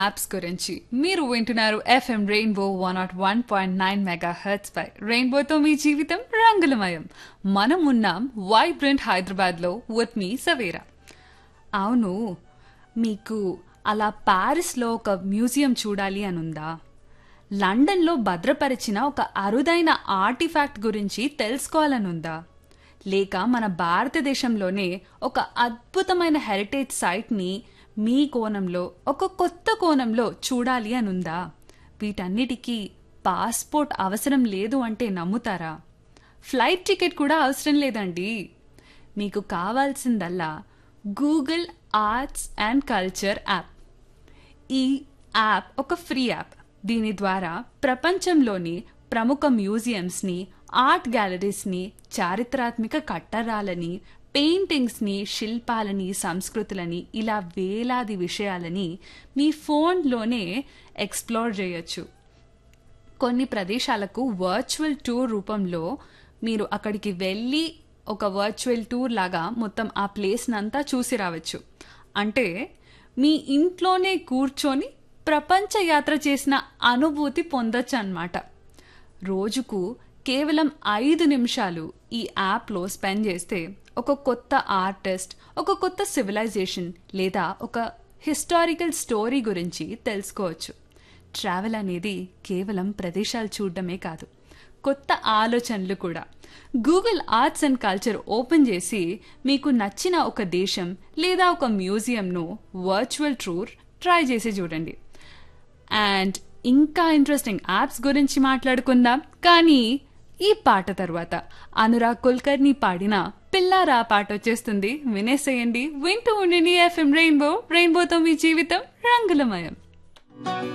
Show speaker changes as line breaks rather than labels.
apps గురించి మీరు వింటున్నారు FM Rainbow one nought one point nine megahertz పై రెయిన్బోతో మీ జీవితం రంగులమయం మనం ఉన్నాం వైబ్రెంట్ హైదరాబాద్ లో విత్ మీ సవేరా అవును మీకు అలా ప్యారిస్లో ఒక మ్యూజియం చూడాలి అని ఉందా లండన్లో భద్రపరిచిన ఒక అరుదైన ఆర్టిఫాక్ట్ గురించి తెలుసుకోవాలనుందా లేక మన భారతదేశంలోనే ఒక అద్భుతమైన హెరిటేజ్ సైట్ని మీ కోణంలో ఒక కొత్త కోణంలో చూడాలి అనుందా వీటన్నిటికీ పాస్పోర్ట్ అవసరం లేదు అంటే నమ్ముతారా ఫ్లైట్ టికెట్ కూడా అవసరం లేదండి మీకు కావాల్సిందల్లా Google arts and culture app ఈ యాప్ ఒక ఫ్రీ యాప్ దీని ద్వారా ప్రపంచంలోని ప్రముఖ మ్యూజియంస్ని ఆర్ట్ గ్యాలరీస్ని చారిత్రాత్మక కట్టడాలని పెయింటింగ్స్ని శిల్పాలని సంస్కృతులని ఇలా వేలాది విషయాలని మీ ఫోన్లోనే ఎక్స్ప్లోర్ చేయొచ్చు కొన్ని ప్రదేశాలకు వర్చువల్ టూర్ రూపంలో మీరు అక్కడికి వెళ్ళి ఒక వర్చువల్ టూర్ లాగా మొత్తం ఆ ప్లేస్ని అంతా చూసి రావచ్చు అంటే మీ ఇంట్లోనే కూర్చొని ప్రపంచ యాత్ర చేసిన అనుభూతి పొందొచ్చు అన్నమాట రోజుకు కేవలం ఐదు నిమిషాలు ఈ యాప్లో స్పెండ్ చేస్తే ఒక కొత్త ఆర్టిస్ట్ ఒక కొత్త సివిలైజేషన్ లేదా ఒక హిస్టారికల్ స్టోరీ గురించి తెలుసుకోవచ్చు ట్రావెల్ అనేది కేవలం ప్రదేశాలు చూడడమే కాదు కొత్త ఆలోచనలు కూడా Google arts and culture open చేసి మీకు నచ్చిన ఒక దేశం లేదా ఒక మ్యూజియంను వర్చువల్ టూర్ ట్రై చేసి చూడండి అండ్ ఇంకా ఇంట్రెస్టింగ్ యాప్స్ గురించి మాట్లాడుకుందాం కానీ ఈ పాట తర్వాత అనురాగ్ కుల్కర్ని పాడిన పిల్లారా పాట వచ్చేస్తుంది వినేసేయండి వింటూ ఉండండి ఎఫ్ఎం రెయిన్బో రెయిన్బోతో మీ జీవితం రంగులమయం